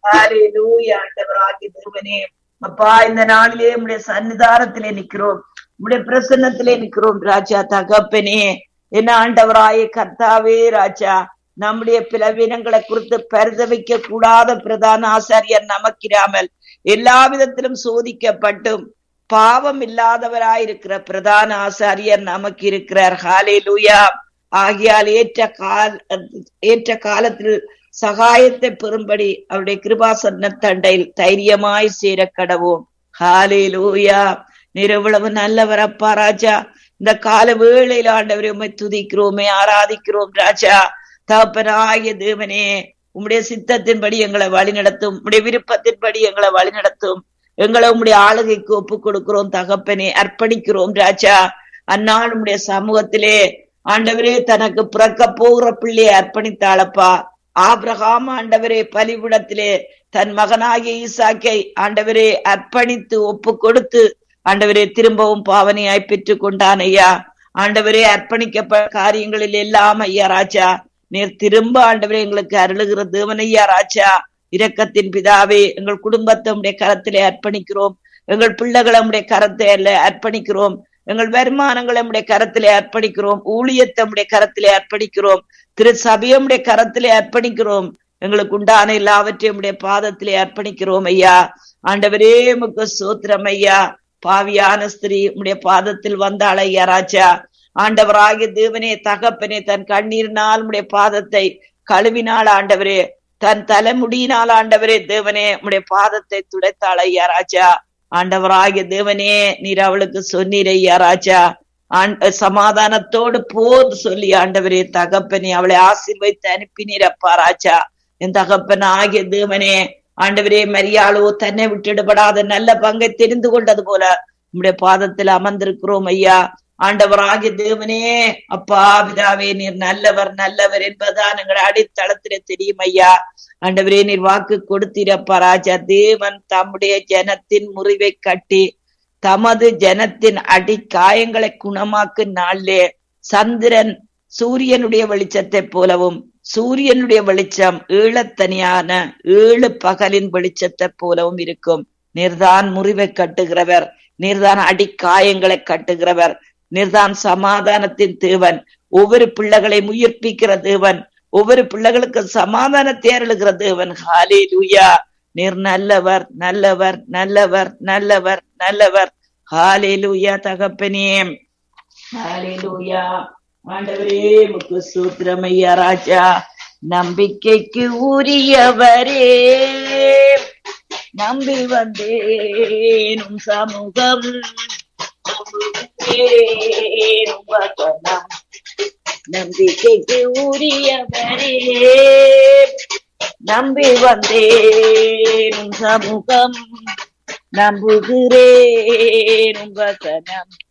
ஹalleluya ஆண்டவராகிய தேவனே அப்பா இந்த நாளிலே உம்முடைய சன்னிதானத்திலே நிக்கிறோம் உம்முடைய பிரசன்னத்திலே நிக்கிறோம் ராஜா தகப்பனே என்ன ஆண்டவராய கர்த்தாவே ராஜா நம்முடைய பிளவீனங்களை குறித்து பரிதவிக்க கூடாத பிரதான ஆசாரியர் நமக்கிராமல் எல்லா விதத்திலும் சோதிக்கப்பட்டும் பாவம் இல்லாதவராயிருக்கிற பிரதான ஆசாரியர் நமக்கு இருக்கிறார் ஹாலே லூயா ஆகியால் ஏற்ற கால ஏற்ற காலத்தில் சகாயத்தை பெறும்படி அவருடைய கிருபாசன்ன தண்டையில் தைரியமாய் சேர கடவோம் ஹாலே லூயா நிறவளவு நல்லவர் அப்பா ராஜா இந்த கால வேளையில் ஆண்டவரை உண்மை துதிக்கிறோமே ஆராதிக்கிறோம் ராஜா தகப்பனாகிய தேவனே உம்முடைய சித்தத்தின்படி எங்களை வழி நடத்தும் உம்முடைய விருப்பத்தின்படி எங்களை வழி நடத்தும் எங்களை உம்முடைய ஆளுகைக்கு ஒப்பு கொடுக்கிறோம் தகப்பனே அர்ப்பணிக்கிறோம் ராஜா அந்நாள் உம்முடைய சமூகத்திலே ஆண்டவரே தனக்கு பிறக்க போகிற பிள்ளையை அர்ப்பணித்தாளப்பா ஆபிரகாம் ஆண்டவரே பலிவிடத்திலே தன் மகனாகிய ஈசாக்கை ஆண்டவரே அர்ப்பணித்து ஒப்பு கொடுத்து ஆண்டவரே திரும்பவும் பாவனையாய் பெற்று கொண்டான் ஐயா ஆண்டவரே அர்ப்பணிக்கப்பட்ட காரியங்களில் எல்லாம் ஐயா ராஜா நீர் திரும்ப ஆண்டவரே எங்களுக்கு அருளுகிற தேவன் ஐயா ராஜா இரக்கத்தின் பிதாவே எங்கள் குடும்பத்தை உடைய கரத்திலே அர்ப்பணிக்கிறோம் எங்கள் பிள்ளைகளை உடைய கரத்தை அர்ப்பணிக்கிறோம் எங்கள் வருமானங்களை உடைய கரத்திலே அர்ப்பணிக்கிறோம் ஊழியத்தை உடைய கரத்திலே அர்ப்பணிக்கிறோம் திரு சபையமுடைய கரத்திலே அர்ப்பணிக்கிறோம் எங்களுக்கு உண்டான எல்லாவற்றையும் உடைய பாதத்திலே அர்ப்பணிக்கிறோம் ஐயா ஆண்டவரே முக்கு சோத்திரம் ஐயா பாவியான ஸ்திரீ உடைய பாதத்தில் வந்தாள் ஐயா ராஜா ஆண்டவராகிய தேவனே தகப்பனே தன் கண்ணீரினால் உடைய பாதத்தை கழுவினால் ஆண்டவரே தன் தலைமுடியினால் ஆண்டவரே தேவனே உடைய பாதத்தை துடைத்தாள் ஐயா ராஜா ஆண்டவராகிய தேவனே நீர் அவளுக்கு சொன்னீர் ஐயா ராஜா சமாதானத்தோடு போது சொல்லி ஆண்டவரே தகப்பனே அவளை ஆசீர்வைத்து அனுப்பினீரப்பா ராஜா என் தகப்பன் ஆகிய தேவனே ஆண்டவரே மரியாளோ தன்னை விட்டுடுபடாத நல்ல பங்கை தெரிந்து கொண்டது போல உம்முடைய பாதத்தில் அமர்ந்திருக்கிறோம் ஐயா ஆண்டவராகிய தேவனே அப்பா பிதாவே நீர் நல்லவர் நல்லவர் என்பதுதான் எங்கள் அடித்தளத்திலே தெரியும் ஐயா ஆண்டவரே நீர் வாக்கு கொடுத்தீரப்பா ராஜா தேவன் தம்முடைய ஜனத்தின் முறிவை கட்டி தமது ஜனத்தின் அடி காயங்களை குணமாக்கும் நாளிலே சந்திரன் சூரியனுடைய வெளிச்சத்தை போலவும் சூரியனுடைய வெளிச்சம் ஈழத்தனியான ஏழு பகலின் வெளிச்சத்தை போலவும் இருக்கும் நீர்தான் முறிவை கட்டுகிறவர் நீர்தான் அடிக்காயங்களை கட்டுகிறவர் நீர்தான் சமாதானத்தின் தேவன் ஒவ்வொரு பிள்ளைகளை உயிர்ப்பிக்கிற தேவன் ஒவ்வொரு பிள்ளைகளுக்கு சமாதானத்தை அருளுகிற தேவன் ஹாலே லூயா நீர் நல்லவர் நல்லவர் நல்லவர் நல்லவர் நல்லவர் ஹாலே லூயா தகப்பனே ஹாலே லூயா ஆண்டவரே முக்கு சூத்திரமையா ராஜா நம்பிக்கைக்கு உரியவரே நம்பி வந்தேன் சமூகம் நம்பிக்கைக்கு உரியவரே நம்பி வந்தேன் சமூகம் நம்புகிறேன் உங்க கணம்